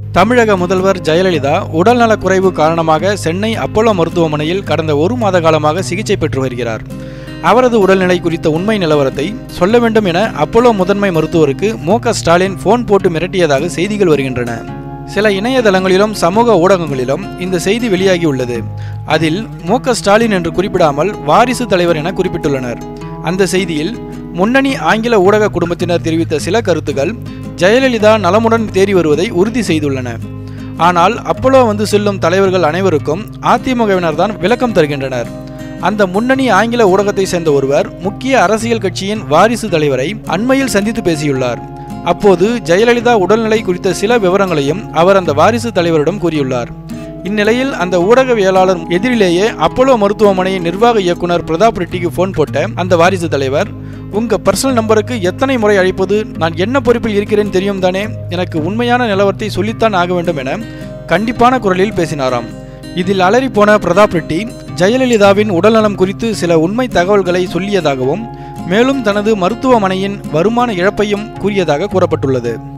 தமிழக முதல்வர் ஜெயலலிதா உடல்நலக் குறைவு காரணமாக சென்னை அப்போலோ மருத்துவமனையில் கடந்த ஒரு மாத காலமாக சிகிச்சை பெற்று வருகிறார் அவரது உடல்நிலை குறித்த உண்மை நிலவரத்தை சொல்ல வேண்டும் என அப்போலோ முதன்மை மருத்துவருக்கு மு க ஸ்டாலின் போன் போட்டு மிரட்டியதாக செய்திகள் வருகின்றன சில இணையதளங்களிலும் சமூக ஊடகங்களிலும் இந்த செய்தி வெளியாகியுள்ளது அதில் மு க ஸ்டாலின் என்று குறிப்பிடாமல் வாரிசு தலைவர் என குறிப்பிட்டுள்ளனர் அந்த செய்தியில் முன்னணி ஆங்கில ஊடக குடும்பத்தினர் தெரிவித்த சில கருத்துக்கள் ஜெயலலிதா நலமுடன் தேறி வருவதை உறுதி செய்துள்ளன ஆனால் அப்போலோ வந்து செல்லும் தலைவர்கள் அனைவருக்கும் அதிமுகவினர் தான் விளக்கம் தருகின்றனர் அந்த முன்னணி ஆங்கில ஊடகத்தை சேர்ந்த ஒருவர் முக்கிய அரசியல் கட்சியின் வாரிசு தலைவரை அண்மையில் சந்தித்து பேசியுள்ளார் அப்போது ஜெயலலிதா உடல்நிலை குறித்த சில விவரங்களையும் அவர் அந்த வாரிசு தலைவரிடம் கூறியுள்ளார் இந்நிலையில் அந்த ஊடகவியலாளர் எதிரிலேயே அப்போலோ மருத்துவமனை நிர்வாக இயக்குனர் பிரதாப் ரெட்டிக்கு போன் போட்ட அந்த வாரிசு தலைவர் உங்க பர்சனல் நம்பருக்கு எத்தனை முறை அழைப்பது நான் என்ன பொறுப்பில் இருக்கிறேன் தெரியும் தானே எனக்கு உண்மையான நிலவரத்தை சொல்லித்தான் ஆக வேண்டும் என கண்டிப்பான குரலில் பேசினாராம் இதில் அலறி போன பிரதாப் ரெட்டி ஜெயலலிதாவின் உடல்நலம் குறித்து சில உண்மை தகவல்களை சொல்லியதாகவும் மேலும் தனது மருத்துவமனையின் வருமான இழப்பையும் கூறியதாக கூறப்பட்டுள்ளது